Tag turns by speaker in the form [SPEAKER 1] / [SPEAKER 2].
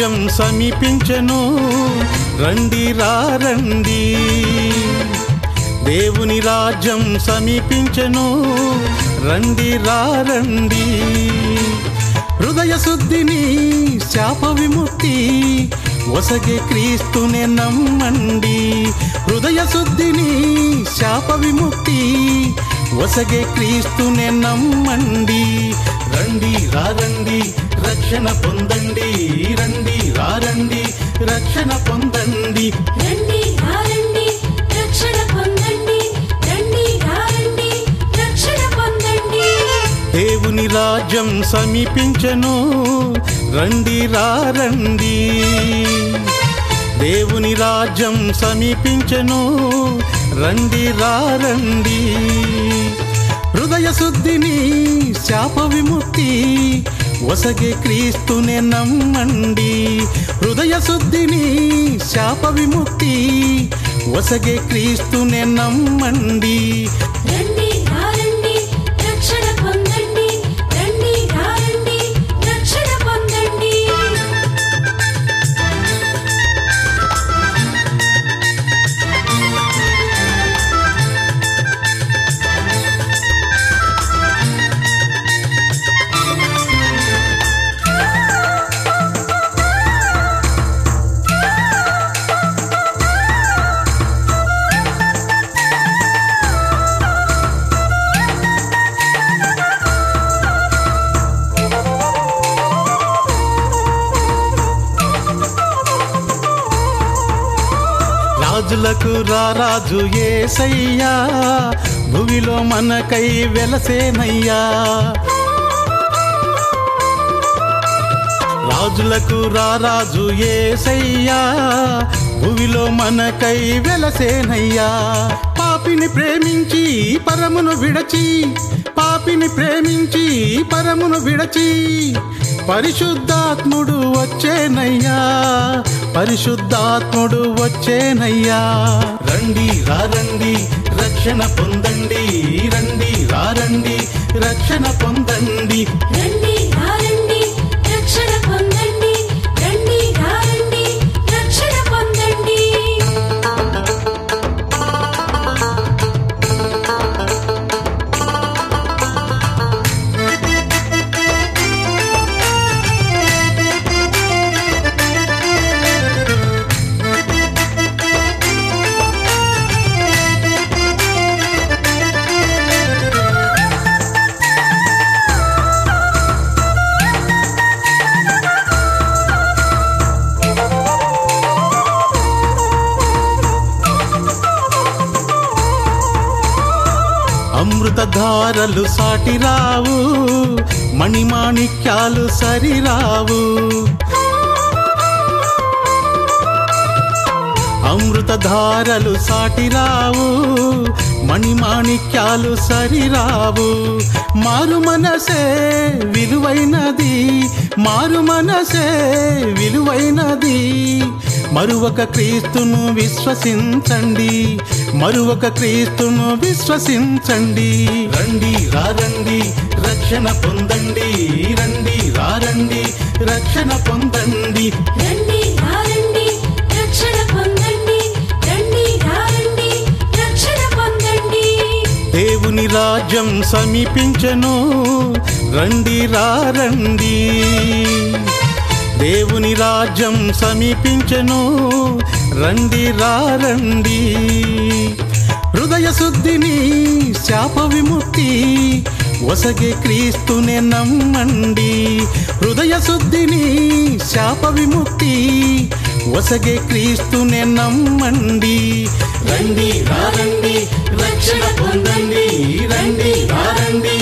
[SPEAKER 1] రాజ్యం సమీపించెను రండి రండి దేవుని రాజ్యం సమీపించెను రండి రండి హృదయ శుద్ధిని శాప విముక్తి ఒసగే క్రీస్తునే నమ్మండి హృదయ శుద్ధిని శాప విముక్తి ఒసగే క్రీస్తునే నమ్మండి రండి రారండి రక్షణ పొందండి రండి రారండి రక్షణ పొందండి
[SPEAKER 2] రండి రారండి రక్షణ పొందండి రండి రారండి రక్షణ పొందండి
[SPEAKER 1] దేవుని రాజ్యం సమీపించెను రండి రండి దేవుని రాజ్యం సమీపించెను రండి రండి హృదయ శుద్ధిని శాప విముక్తి ఒసగే క్రీస్తునే నమ్మండి హృదయ శుద్ధిని శాప విముక్తి ఒసగే క్రీస్తునే నమ్మండి
[SPEAKER 2] రండి రారండి రక్షణ పొందండి రండి రారండి రక్షణ పొందండి
[SPEAKER 1] రాజులకు రారాజు ఏసయ్యా భువిలో మనకై వెలసేనయ్యా రాజులకు రారాజు ఏసయ్యా భువిలో మనకై వెలసేనయ్యా పాపిని ప్రేమించి పరమును విడచి పాపిని ప్రేమించి పరమును విడచి పరిశుద్ధాత్ముడు వచ్చేనయ్యా పరిశుద్ధాత్ముడు వచ్చేనయ్యా రండి రారండి రక్షణ పొందండి రండి రారండి రక్షణ పొందండి
[SPEAKER 2] రండి రారండి రక్షణ పొందండి రండి రారండి రక్షణ పొందండి
[SPEAKER 1] అమృతధారలు సాటిరావు మణిమాణిక్యాలు సరిరావు అమృతధారలు సాటిరావు మణిమాణిక్యాలు సరిరావు మారు మనసే విలువైనది మారు మనసే విలువైనది మరువక క్రీస్తును విశ్వసించండి మరువక క్రీస్తును విశ్వసించండి రండి రారండి రక్షణ పొందండి రండి రారండి రక్షణ పొందండి
[SPEAKER 2] రండి రారండి రక్షణ పొందండి రండి రారండి రక్షణ పొందండి
[SPEAKER 1] దేవుని రాజ్యం సమీపించెను రండి రండి దేవుని రాజ్యం సమీపించెను రండి రండి హృదయ శుద్ధిని శాప విముక్తి ఒసగే క్రీస్తునే నమ్మండి హృదయ శుద్ధిని శాప విముక్తి ఒసగే క్రీస్తునే నమ్మండి రండి రారండి రక్షణ పొందండి రండి రారండి